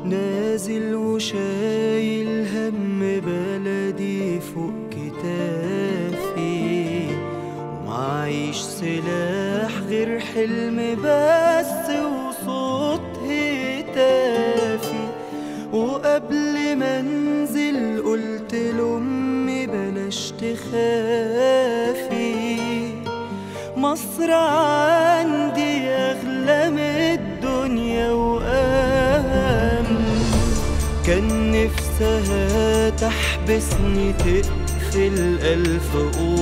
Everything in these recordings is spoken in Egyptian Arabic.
نازل وشايل هم بلدي فوق كتافي ومعيش سلاح غير حلم بس وصوت هتافي وقبل ما انزل قلت لأمي بلاش تخافي مصر عندي أغلى من الدنيا وأهم كان نفسها تحبسني تقفل ألف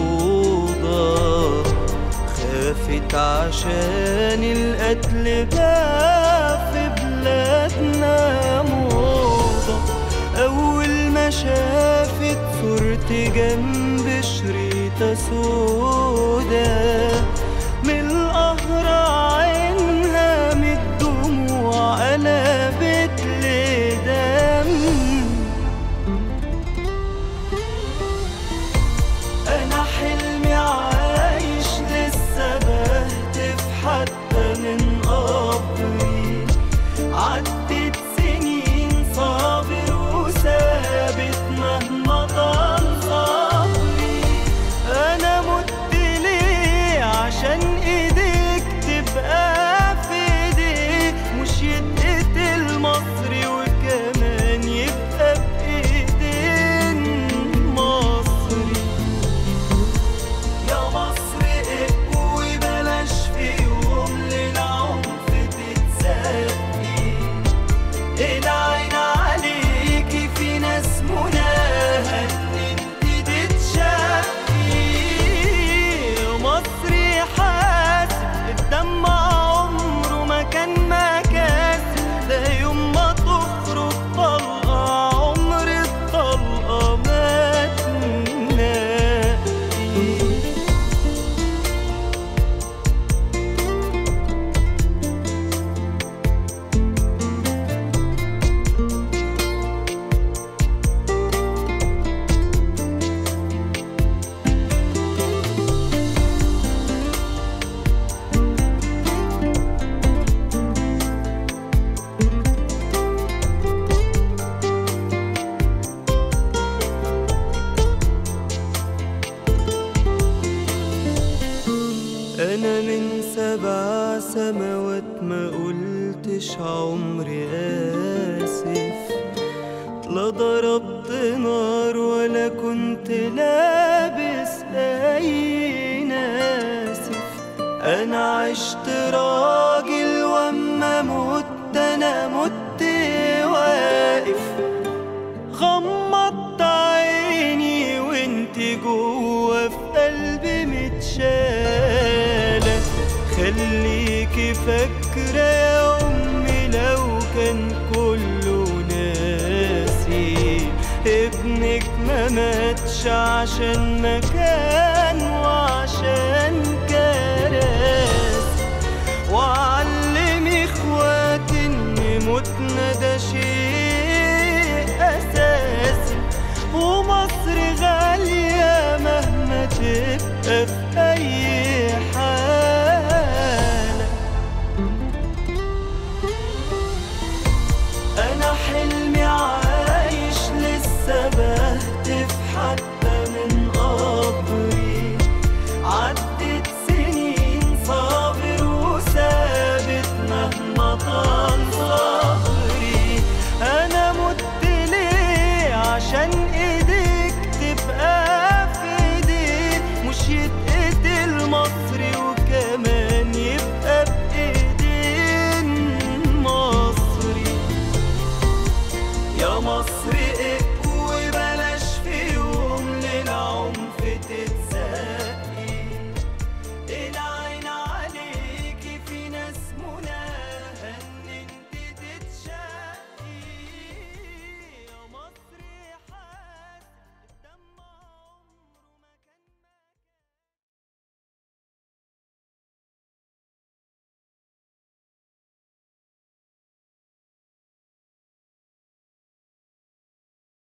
أوضة خافت عشان القتل بقى في بلادنا موضة أول ما شافت صورتي جنب شريطة سودا من القهر عينها من الدموع قلبت لدم أنا حلمي عايش لسه بهتف حتى من قبري عدت سنين صابر وثابت مهما طال صبري أنا مت ليه عشان إيديك تبقى في إيديك مش يتقتل مصري وكمان يبقى بإيدين مصري يا مصر اقوي بلاش في يوم للعنف تتسابي العين عليكي في ناس مناها ان انت تتشافي مصري حاسب الدم عمره ما كان مكاسب ده يوم ما تخرج طلقة عمر الطلقة ما تنادي أنا من سبع سماوات ما قلتش عمري آسف لا ضربت نار ولا كنت لابس أي ناسف أنا عشت راجل وأما مت أنا مت واقف غمضت عيني وانت جوه في قلبي متشالة خليكي فاكرة يا أمي لو كان كله ناسي ابنك ما ماتش عشان مكان وعشان كراسي